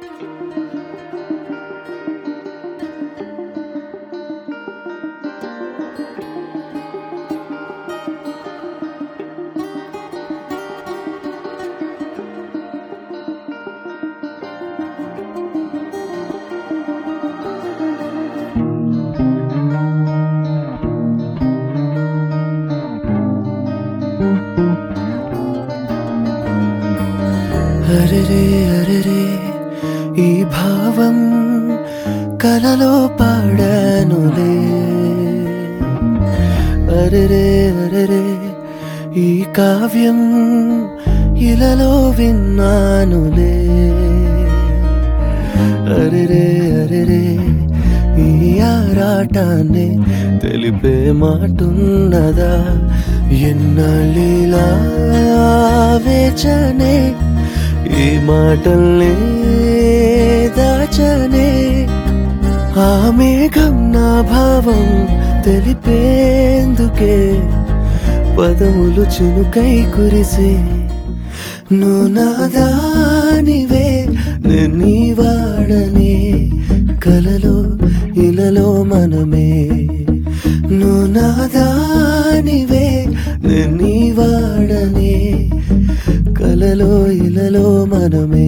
అరెరే అరెరే ఈ భావం కలలో పాడానులే అరెరే అరెరే ఈ కావ్యం ఇలలో విన్నానులే అరెరే అరెరే ఈ ఆరాటాన్ని తెలిపే మాటున్నదా ఎన్నాళ్ళిలా వేచనే ఈ మాటల్ని దాచనే ఆ మేఘం నా భావం తెలిపేందుకే పదములు చినుకై కురిసే నువ్వు నాదానివే నేను నీ వాడనే కలలో ఇలలో మనమే నువ్వు నాదానివే నేను నీ వాడనే కలలో ఇలలో మనమే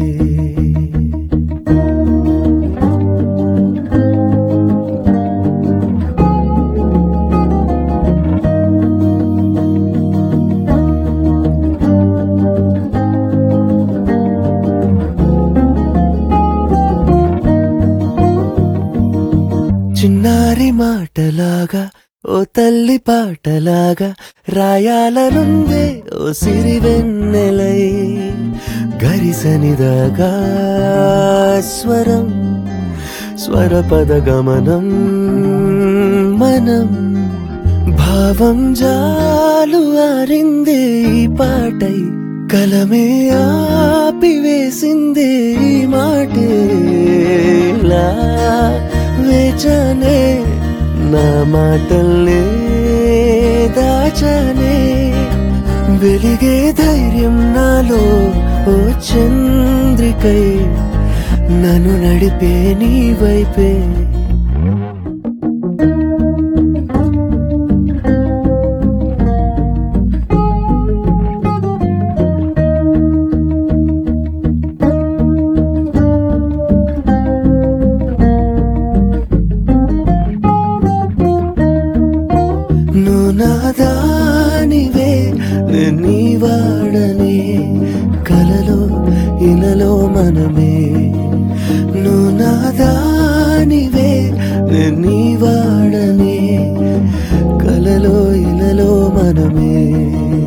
చిన్నారి మాటలాగా ఓ తల్లి పాటలాగా రాయాలనుందే ఓ సిరి వెన్నెలై గరిసనిదాగా స్వరం స్వరపద గమనం మనం భావం జాలు ఆరిందే ఈ పాటై కలమే ఆపివేసిందే ఈ మాటేలా వేచనే నా మాటల్నే దాచనే వెలిగే ధైర్యం నాలో ఓ చంద్రికై నన్ను నడిపే నీ వైపే నువ్వు నాదానివే నేను నీ వాడనే కలలో ఇలలో మనమే నువ్వు నాదానివే నేను నీ వాడనే కలలో ఇలలో మనమే